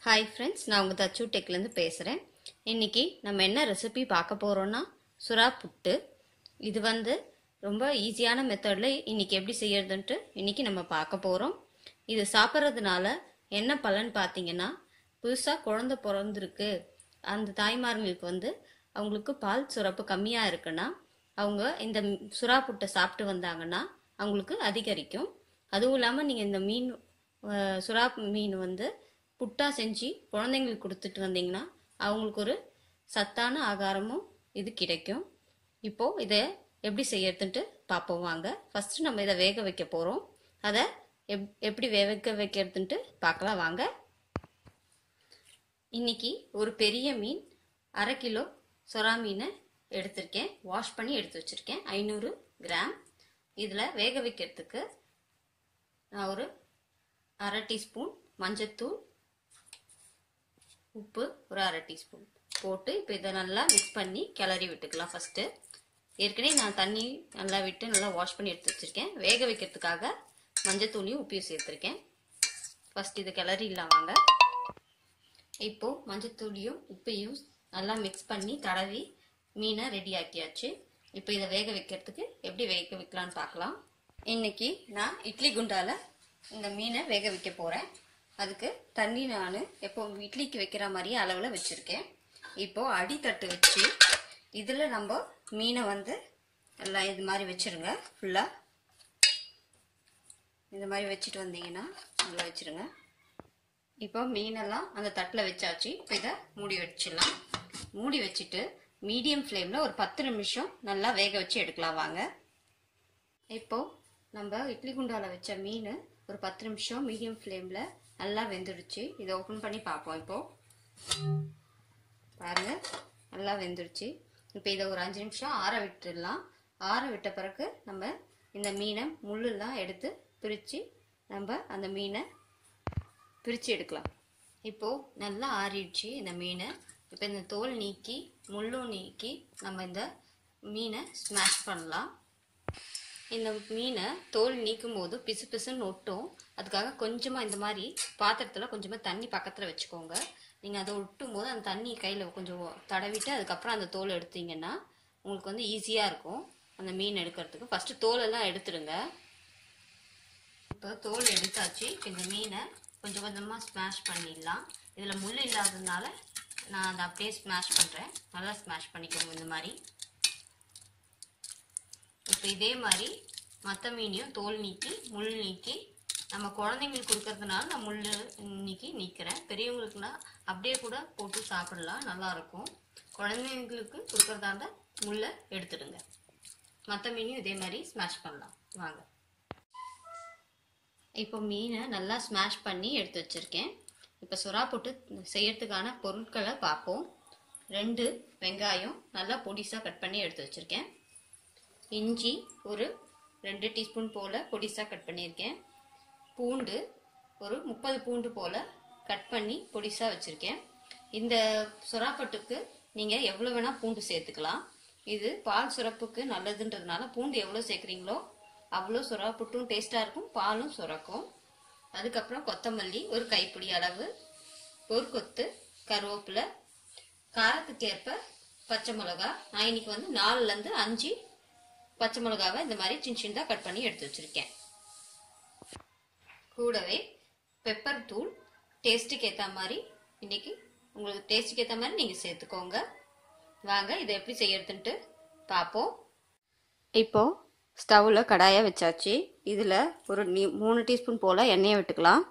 hi friends நான் உங்கள் தச்சு டெக்லேருந்து பேசுகிறேன் இன்னைக்கு நம்ம என்ன ரெசிபி பார்க்க போகிறோன்னா சுறா புட்டு இது வந்து ரொம்ப ஈஸியான மெத்தடில் இன்னைக்கு எப்படி செய்யறதுன்ட்டு இன்னைக்கு நம்ம பார்க்க போகிறோம் இது சாப்பிட்றதுனால என்ன பலன் பார்த்தீங்கன்னா புதுசாக குழந்தை பிறந்திருக்கு அந்த தாய்மார்களுக்கு வந்து அவங்களுக்கு பால் சுரப்பு கம்மியாக இருக்குன்னா அவங்க இந்த சுறா புட்டை சாப்பிட்டு வந்தாங்கன்னா அவங்களுக்கு அதிகரிக்கும் அதுவும் இல்லாமல் நீங்கள் இந்த மீன் அஹ், சுறா மீன் வந்து புட்டா செஞ்சு குழந்தைங்களுக்கு கொடுத்துட்டு வந்தீங்கன்னா அவங்களுக்கு ஒரு சத்தான ஆகாரமும் இது கிடைக்கும் இப்போ இதை எப்படி செய்யறதுன்ட்டு பார்ப்போம் வாங்க ஃபர்ஸ்ட் நம்ம இதை வேக வைக்க போகிறோம் அதை எப் எப்படி வேக வைக்கிறதுன்ட்டு பார்க்கலாம் வாங்க இன்னைக்கு ஒரு பெரிய மீன் அரை கிலோ சொரா மீனை எடுத்திருக்கேன் வாஷ் பண்ணி எடுத்து வச்சிருக்கேன் ஐநூறு கிராம் இதில் வேக வைக்கிறதுக்கு நான் ஒரு அரை டீஸ்பூன் மஞ்சத்தூள் உப்பு ஒரு அரை டீஸ்பூன் போட்டு இப்போ இதை நல்லா மிக்ஸ் பண்ணி கிளறி விட்டுக்கலாம் ஃபஸ்ட்டு ஏற்கனவே நான் தண்ணி நல்லா விட்டு நல்லா வாஷ் பண்ணி எடுத்து வச்சிருக்கேன் வேக வைக்கிறதுக்காக மஞ்சத்தூளையும் உப்பையும் சேர்த்துருக்கேன் ஃபர்ஸ்ட் இதை கிளறிடலாம் வாங்க இப்போ மஞ்சத்தூளியும் உப்பையும் நல்லா மிக்ஸ் பண்ணி தடவி மீனை ரெடி ஆக்கியாச்சு இப்போ இதை வேக வைக்கிறதுக்கு எப்படி வேக வைக்கலாம்னு பார்க்கலாம் இன்னைக்கு நான் இட்லி குண்டால இந்த மீனை வேக வைக்க போறேன் அதுக்கு தண்ணி நான் எப்போ இட்லிக்கு வைக்கிற மாதிரியே அளவில் வச்சிருக்கேன் இப்போ அடித்தட்டு வச்சு இதில் நம்ம மீனை வந்து எல்லாம் இது மாதிரி வச்சிருங்க ஃபுல்லாக இந்த மாதிரி வச்சுட்டு வந்தீங்கன்னா நல்லா வச்சிருங்க இப்போ மீனெல்லாம் அந்த தட்டில் வச்சாச்சு இப்போ இதை மூடி வச்சிடலாம் மூடி வச்சுட்டு மீடியம் ஃப்ளேமில் ஒரு பத்து நிமிஷம் நல்லா வேக வச்சு எடுக்கலாம் வாங்க இப்போ நம்ம இட்லி குண்டால வச்ச மீன் ஒரு பத்து நிமிஷம் மீடியம் ஃப்ளேமில் நல்லா வெந்துடுச்சு இதை ஓப்பன் பண்ணி பார்ப்போம் இப்போ பாருங்க நல்லா வெந்துடுச்சு இப்போ இதை ஒரு அஞ்சு நிமிஷம் ஆற விட்டுடலாம் ஆற விட்ட பிறகு நம்ம இந்த மீனை முள்ளெல்லாம் எடுத்து பிரித்து நம்ம அந்த மீனை பிரித்து எடுக்கலாம் இப்போ நல்லா ஆறிடுச்சு இந்த மீனை இப்போ இந்த தோல் நீக்கி முள்ளும் நீக்கி நம்ம இந்த மீனை ஸ்மாஷ் பண்ணலாம் இந்த மீனை தோல் நீக்கும் போது பிசு பிசுன்னு ஒட்டும் அதுக்காக கொஞ்சமாக இந்த மாதிரி பாத்திரத்தில் கொஞ்சமாக தண்ணி பக்கத்தில் வச்சுக்கோங்க நீங்கள் அதை ஒட்டும் போது அந்த தண்ணி கையில் கொஞ்சம் தடவிட்டு அதுக்கப்புறம் அந்த தோல் எடுத்தீங்கன்னா உங்களுக்கு வந்து ஈஸியாக இருக்கும் அந்த மீன் எடுக்கிறதுக்கு ஃபஸ்ட்டு தோலெல்லாம் எடுத்துடுங்க இப்போ தோல் எடுத்தாச்சு இப்போ இந்த மீனை கொஞ்சம் கொஞ்சமாக ஸ்மாஷ் பண்ணிடலாம் இதில் முள் இல்லாததுனால நான் அதை அப்படியே ஸ்மாஷ் பண்ணுறேன் நல்லா ஸ்மாஷ் பண்ணிக்கோங்க இந்த மாதிரி இப்போ இதே மாதிரி மற்ற மீனையும் தோல் நீக்கி முள் நீக்கி நம்ம குழந்தைங்களுக்கு கொடுக்கறதுனால நான் முள் நீக்கி நீக்கிறேன் பெரியவங்களுக்குனா அப்படியே கூட போட்டு சாப்பிடலாம் நல்லா இருக்கும் குழந்தைங்களுக்கு கொடுக்கறதா இருந்தால் முள்ளை எடுத்துடுங்க மற்ற மீனையும் இதே மாதிரி ஸ்மாஷ் பண்ணலாம் வாங்க இப்போ மீனை நல்லா ஸ்மாஷ் பண்ணி எடுத்து வச்சிருக்கேன் இப்போ சுறா போட்டு செய்யறதுக்கான பொருட்களை பார்ப்போம் ரெண்டு வெங்காயம் நல்லா பொடிசாக கட் பண்ணி எடுத்து வச்சிருக்கேன் இஞ்சி ஒரு ரெண்டு டீஸ்பூன் போல் பொடிசாக கட் பண்ணியிருக்கேன் பூண்டு ஒரு முப்பது பூண்டு போல் கட் பண்ணி பொடிசாக வச்சுருக்கேன் இந்த சுறாப்பட்டுக்கு நீங்கள் எவ்வளோ வேணால் பூண்டு சேர்த்துக்கலாம் இது பால் சுரப்புக்கு நல்லதுன்றதுனால பூண்டு எவ்வளோ சேர்க்குறீங்களோ அவ்வளோ சுறாப்புட்டும் டேஸ்ட்டாக இருக்கும் பாலும் சுரக்கும் அதுக்கப்புறம் கொத்தமல்லி ஒரு கைப்பிடி அளவு ஒரு கொத்து கருவேப்பிலை காரத்துக்கு ஏற்ப பச்சை மிளகா நான் இன்னைக்கு வந்து நாலுலேருந்து அஞ்சு பச்சை மிளகாவை இந்த மாதிரி சின்ன சின்னதாக கட் பண்ணி எடுத்து வச்சிருக்கேன் கூடவே பெப்பர் தூள் டேஸ்ட்டுக்கு ஏற்ற மாதிரி இன்னைக்கு உங்களுக்கு டேஸ்ட்டுக்கு ஏற்ற மாதிரி நீங்கள் சேர்த்துக்கோங்க வாங்க இதை எப்படி செய்யறதுன்ட்டு பார்ப்போம் இப்போ ஸ்டவ்வில் கடாயை வச்சாச்சு இதில் ஒரு நீ மூணு டீஸ்பூன் போல் எண்ணெயை விட்டுக்கலாம்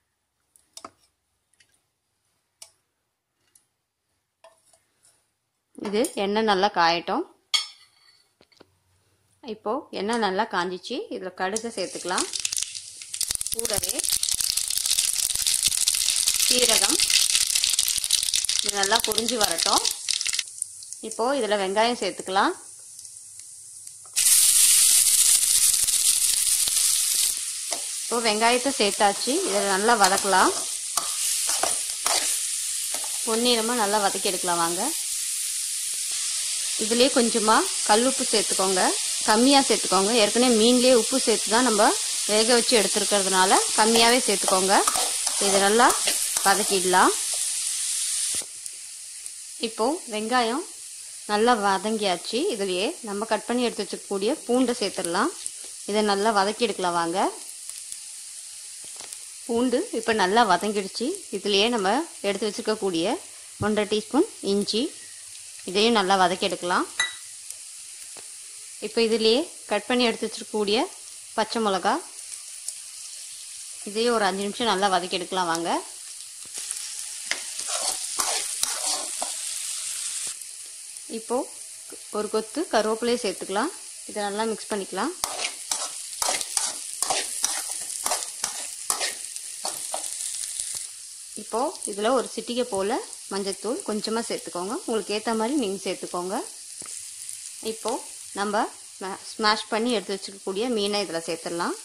இது எண்ணெய் நல்லா காயட்டும் இப்போ எண்ணெய் நல்லா காஞ்சிச்சு இதில் கடுகு சேர்த்துக்கலாம் கூடவே சீரகம் இது நல்லா பொரிஞ்சு வரட்டும் இப்போ இதில் வெங்காயம் சேர்த்துக்கலாம் இப்போ வெங்காயத்தை சேர்த்தாச்சு இதில் நல்லா வதக்கலாம் பொன்னிறமாக நல்லா வதக்கி எடுக்கலாம் வாங்க இதுலேயே கொஞ்சமாக கல் உப்பு சேர்த்துக்கோங்க கம்மியாக சேர்த்துக்கோங்க ஏற்கனவே மீன்லேயே உப்பு சேர்த்து தான் நம்ம வேக வச்சு எடுத்துருக்கிறதுனால கம்மியாகவே சேர்த்துக்கோங்க இதை நல்லா வதக்கிடலாம் இப்போ வெங்காயம் நல்லா வதங்கியாச்சு இதுலயே நம்ம கட் பண்ணி எடுத்து வச்சுக்கக்கூடிய பூண்டை சேர்த்துடலாம் இதை நல்லா வதக்கி எடுக்கலாம் வாங்க பூண்டு இப்போ நல்லா வதங்கிடுச்சு இதுலேயே நம்ம எடுத்து வச்சுருக்கக்கூடிய ஒன்றரை டீஸ்பூன் இஞ்சி இதையும் நல்லா வதக்கி எடுக்கலாம் இப்போ இதுலேயே கட் பண்ணி எடுத்து வச்சுருக்கக்கூடிய பச்சை மிளகா இதையும் ஒரு அஞ்சு நிமிஷம் நல்லா வதக்கி எடுக்கலாம் வாங்க இப்போ ஒரு கொத்து கருவேப்பிலையை சேர்த்துக்கலாம் இதை நல்லா மிக்ஸ் பண்ணிக்கலாம் இப்போ இதில் ஒரு சிட்டிகை போல் மஞ்சத்தூள் கொஞ்சமாக சேர்த்துக்கோங்க உங்களுக்கு ஏற்ற மாதிரி நீங்கள் சேர்த்துக்கோங்க இப்போ நம்ம ஸ்மாஷ் பண்ணி எடுத்து வச்சுக்கக்கூடிய மீனை இதில் சேர்த்துடலாம்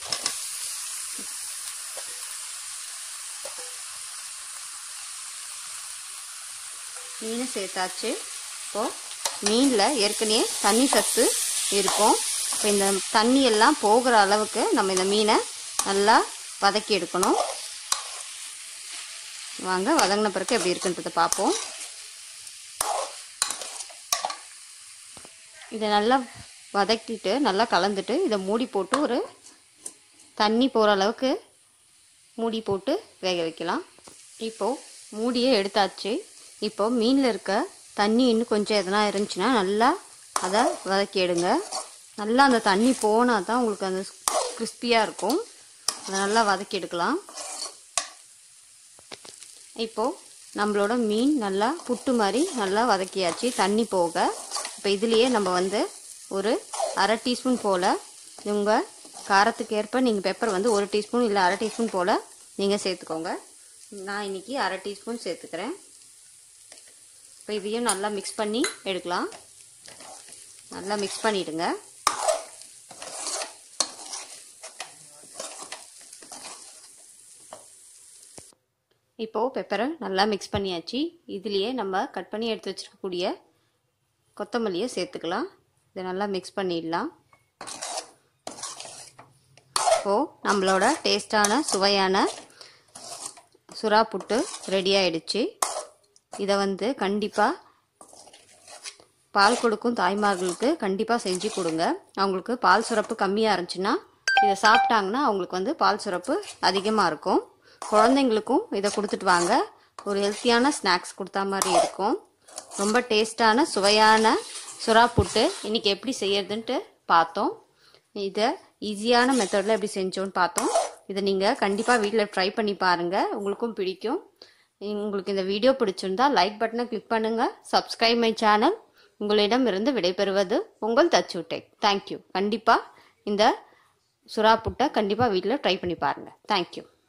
மீனை சேர்த்தாச்சு இப்போது மீனில் ஏற்கனவே தண்ணி சத்து இருக்கும் இப்போ இந்த தண்ணி எல்லாம் போகிற அளவுக்கு நம்ம இந்த மீனை நல்லா வதக்கி எடுக்கணும் வாங்க வதங்கின பிறகு எப்படி இருக்குன்றதை பார்ப்போம் இதை நல்லா வதக்கிட்டு நல்லா கலந்துட்டு இதை மூடி போட்டு ஒரு தண்ணி போகிற அளவுக்கு மூடி போட்டு வேக வைக்கலாம் இப்போது மூடியை எடுத்தாச்சு இப்போ மீனில் இருக்க தண்ணி இன்னும் கொஞ்சம் எதனா இருந்துச்சுன்னா நல்லா அதை வதக்கி எடுங்க நல்லா அந்த தண்ணி போனால் தான் உங்களுக்கு அந்த கிறிஸ்பியாக இருக்கும் அதை நல்லா வதக்கி எடுக்கலாம் இப்போது நம்மளோட மீன் நல்லா புட்டு மாதிரி நல்லா வதக்கியாச்சு தண்ணி போக இப்போ இதுலேயே நம்ம வந்து ஒரு அரை டீஸ்பூன் போல் உங்கள் காரத்துக்கு ஏற்ப நீங்கள் பெப்பர் வந்து ஒரு டீஸ்பூன் இல்லை அரை டீஸ்பூன் போல் நீங்கள் சேர்த்துக்கோங்க நான் இன்றைக்கி அரை டீஸ்பூன் சேர்த்துக்கிறேன் இப்போ இதையும் நல்லா மிக்ஸ் பண்ணி எடுக்கலாம் நல்லா மிக்ஸ் பண்ணிவிடுங்க இப்போது பெப்பரை நல்லா மிக்ஸ் பண்ணியாச்சு இதுலேயே நம்ம கட் பண்ணி எடுத்து வச்சுருக்கக்கூடிய கொத்தமல்லியை சேர்த்துக்கலாம் இதை நல்லா மிக்ஸ் பண்ணிடலாம் இப்போது நம்மளோட டேஸ்டான சுவையான சுறா புட்டு ரெடி ஆயிடுச்சு இதை வந்து கண்டிப்பாக பால் கொடுக்கும் தாய்மார்களுக்கு கண்டிப்பாக செஞ்சு கொடுங்க அவங்களுக்கு பால் சுரப்பு கம்மியாக இருந்துச்சுன்னா இதை சாப்பிட்டாங்கன்னா அவங்களுக்கு வந்து பால் சுரப்பு அதிகமாக இருக்கும் குழந்தைங்களுக்கும் இதை கொடுத்துட்டு வாங்க ஒரு ஹெல்த்தியான ஸ்நாக்ஸ் கொடுத்தா மாதிரி இருக்கும் ரொம்ப டேஸ்டான சுவையான சுறா புட்டு இன்றைக்கி எப்படி செய்யறதுன்ட்டு பார்த்தோம் இதை ஈஸியான மெத்தடில் எப்படி செஞ்சோன்னு பார்த்தோம் இதை நீங்கள் கண்டிப்பாக வீட்டில் ட்ரை பண்ணி பாருங்கள் உங்களுக்கும் பிடிக்கும் உங்களுக்கு இந்த வீடியோ பிடிச்சிருந்தா லைக் பட்டனை கிளிக் பண்ணுங்கள் சப்ஸ்கிரைப் மை சேனல் உங்களிடம் இருந்து விடைபெறுவது உங்கள் தச்சு டெக் தேங்க்யூ கண்டிப்பாக இந்த சுறா புட்டை கண்டிப்பாக வீட்டில் ட்ரை பண்ணி பாருங்கள் தேங்க்யூ